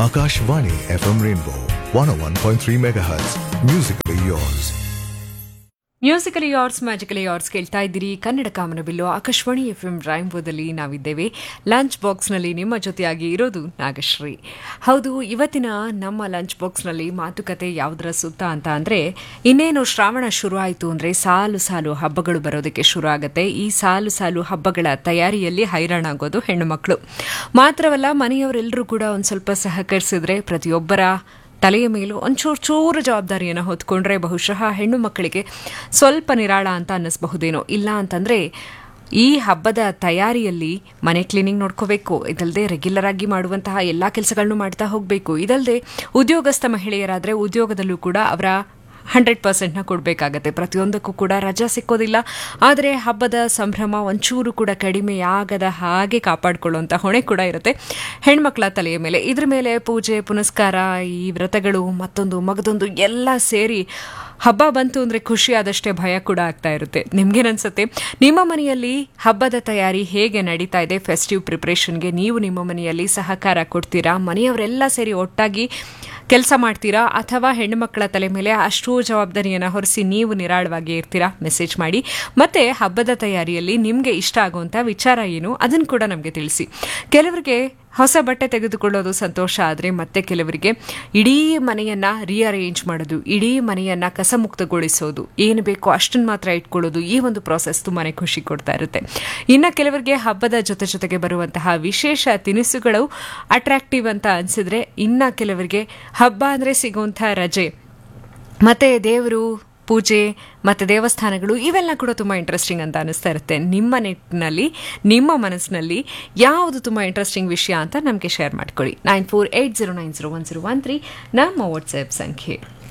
Akashvani FM Rainbow 101.3 MHz. Musically yours. Musically yours magically yours ಕೇಳ್ತಾ ಇದ್ದೀರಿ ಕನ್ನಡ ಕಾಮನಬಿಲ್ಲು Akashvani F M ರಾಯಂಬೋದಲ್ಲಿ ನಾವಿದ್ದೇವೆ ಲಂಚ್ ಬಾಕ್ಸ್ನಲ್ಲಿ ನಿಮ್ಮ ಜೊತೆಯಾಗಿ ಇರೋದು ನಾಗಶ್ರೀ ಹೌದು ಇವತ್ತಿನ ನಮ್ಮ ಲಂಚ್ ಬಾಕ್ಸ್ನಲ್ಲಿ ಮಾತುಕತೆ ಯಾವುದರ ಸುತ್ತ ಅಂತ ಅಂದರೆ ಇನ್ನೇನು ಶ್ರಾವಣ ಶುರು ಆಯಿತು ಅಂದರೆ ಸಾಲು ಸಾಲು ಹಬ್ಬಗಳು ಬರೋದಕ್ಕೆ ಶುರು ಆಗುತ್ತೆ ಈ ಸಾಲು ಸಾಲು ಹಬ್ಬಗಳ ತಯಾರಿಯಲ್ಲಿ ಹೈರಾಣಾಗೋದು ಹೆಣ್ಣು ಮಕ್ಕಳು ಮಾತ್ರವಲ್ಲ ಮನೆಯವರೆಲ್ಲರೂ ಕೂಡ ಒಂದು ಸ್ವಲ್ಪ ಸಹಕರಿಸಿದ್ರೆ ಪ್ರತಿಯೊಬ್ಬರ ತಲೆಯ ಮೇಲೂ ಒಂಚೂರು ಚೂರು ಜವಾಬ್ದಾರಿಯನ್ನು ಹೊತ್ಕೊಂಡ್ರೆ ಬಹುಶಃ ಹೆಣ್ಣು ಮಕ್ಕಳಿಗೆ ಸ್ವಲ್ಪ ನಿರಾಳ ಅಂತ ಅನ್ನಿಸ್ಬಹುದೇನೋ ಇಲ್ಲ ಅಂತಂದರೆ ಈ ಹಬ್ಬದ ತಯಾರಿಯಲ್ಲಿ ಮನೆ ಕ್ಲೀನಿಂಗ್ ನೋಡ್ಕೋಬೇಕು ಇದಲ್ಲದೆ ರೆಗ್ಯುಲರ್ ಆಗಿ ಮಾಡುವಂತಹ ಎಲ್ಲ ಕೆಲಸಗಳನ್ನು ಮಾಡ್ತಾ ಹೋಗಬೇಕು ಇದಲ್ಲದೆ ಉದ್ಯೋಗಸ್ಥ ಮಹಿಳೆಯರಾದರೆ ಉದ್ಯೋಗದಲ್ಲೂ ಕೂಡ ಅವರ ಹಂಡ್ರೆಡ್ ಪರ್ಸೆಂಟ್ನ ಕೊಡಬೇಕಾಗತ್ತೆ ಪ್ರತಿಯೊಂದಕ್ಕೂ ಕೂಡ ರಜಾ ಸಿಕ್ಕೋದಿಲ್ಲ ಆದರೆ ಹಬ್ಬದ ಸಂಭ್ರಮ ಒಂಚೂರು ಕೂಡ ಕಡಿಮೆ ಆಗದ ಹಾಗೆ ಕಾಪಾಡಿಕೊಳ್ಳುವಂಥ ಹೊಣೆ ಕೂಡ ಇರುತ್ತೆ ಹೆಣ್ಮಕ್ಳ ತಲೆಯ ಮೇಲೆ ಇದ್ರ ಮೇಲೆ ಪೂಜೆ ಪುನಸ್ಕಾರ ಈ ವ್ರತಗಳು ಮತ್ತೊಂದು ಮಗದೊಂದು ಎಲ್ಲ ಸೇರಿ ಹಬ್ಬ ಬಂತು ಅಂದರೆ ಖುಷಿಯಾದಷ್ಟೇ ಭಯ ಕೂಡ ಆಗ್ತಾ ಇರುತ್ತೆ ನಿಮ್ಗೇನನ್ಸುತ್ತೆ ನಿಮ್ಮ ಮನೆಯಲ್ಲಿ ಹಬ್ಬದ ತಯಾರಿ ಹೇಗೆ ನಡೀತಾ ಇದೆ ಫೆಸ್ಟಿವ್ ಪ್ರಿಪ್ರೇಷನ್ಗೆ ನೀವು ನಿಮ್ಮ ಮನೆಯಲ್ಲಿ ಸಹಕಾರ ಕೊಡ್ತೀರಾ ಮನೆಯವರೆಲ್ಲ ಸೇರಿ ಒಟ್ಟಾಗಿ ಕೆಲಸ ಮಾಡ್ತೀರಾ ಅಥವಾ ಹೆಣ್ಣುಮಕ್ಕಳ ತಲೆ ಮೇಲೆ ಅಷ್ಟು ಜವಾಬ್ದಾರಿಯನ್ನು ಹೊರಿಸಿ ನೀವು ನಿರಾಳವಾಗಿ ಇರ್ತೀರಾ ಮೆಸೇಜ್ ಮಾಡಿ ಮತ್ತೆ ಹಬ್ಬದ ತಯಾರಿಯಲ್ಲಿ ನಿಮಗೆ ಇಷ್ಟ ಆಗುವಂಥ ವಿಚಾರ ಏನು ಅದನ್ನು ಕೂಡ ನಮಗೆ ತಿಳಿಸಿ ಕೆಲವರಿಗೆ ಹೊಸ ಬಟ್ಟೆ ತೆಗೆದುಕೊಳ್ಳೋದು ಸಂತೋಷ ಆದರೆ ಮತ್ತೆ ಕೆಲವರಿಗೆ ಇಡೀ ಮನೆಯನ್ನ ರೀಅರೇಂಜ್ ಮಾಡೋದು ಇಡೀ ಮನೆಯನ್ನ ಕಸಮುಕ್ತಗೊಳಿಸೋದು ಏನು ಬೇಕೋ ಅಷ್ಟನ್ನು ಮಾತ್ರ ಇಟ್ಕೊಳ್ಳೋದು ಈ ಒಂದು ಪ್ರಾಸೆಸ್ ತುಂಬಾನೇ ಖುಷಿ ಕೊಡ್ತಾ ಇರುತ್ತೆ ಇನ್ನು ಕೆಲವರಿಗೆ ಹಬ್ಬದ ಜೊತೆ ಜೊತೆಗೆ ಬರುವಂತಹ ವಿಶೇಷ ತಿನಿಸುಗಳು ಅಟ್ರಾಕ್ಟಿವ್ ಅಂತ ಅನಿಸಿದ್ರೆ ಇನ್ನು ಕೆಲವರಿಗೆ ಹಬ್ಬ ಅಂದರೆ ಸಿಗುವಂಥ ರಜೆ ಮತ್ತೆ ದೇವರು ಪೂಜೆ ಮತ್ತು ದೇವಸ್ಥಾನಗಳು ಇವೆಲ್ಲ ಕೂಡ ತುಂಬ ಇಂಟ್ರೆಸ್ಟಿಂಗ್ ಅಂತ ಅನಿಸ್ತಾ ಇರುತ್ತೆ ನಿಮ್ಮ ನೆಟ್ಟಿನಲ್ಲಿ ನಿಮ್ಮ ಮನಸ್ಸಿನಲ್ಲಿ ಯಾವುದು ತುಂಬ ಇಂಟ್ರೆಸ್ಟಿಂಗ್ ವಿಷಯ ಅಂತ ನಮಗೆ ಶೇರ್ ಮಾಡ್ಕೊಳ್ಳಿ nine four eight zero nine zero one zero one three ನಮ್ಮ ವಾಟ್ಸ್ಆ್ಯಪ್ ಸಂಖ್ಯೆ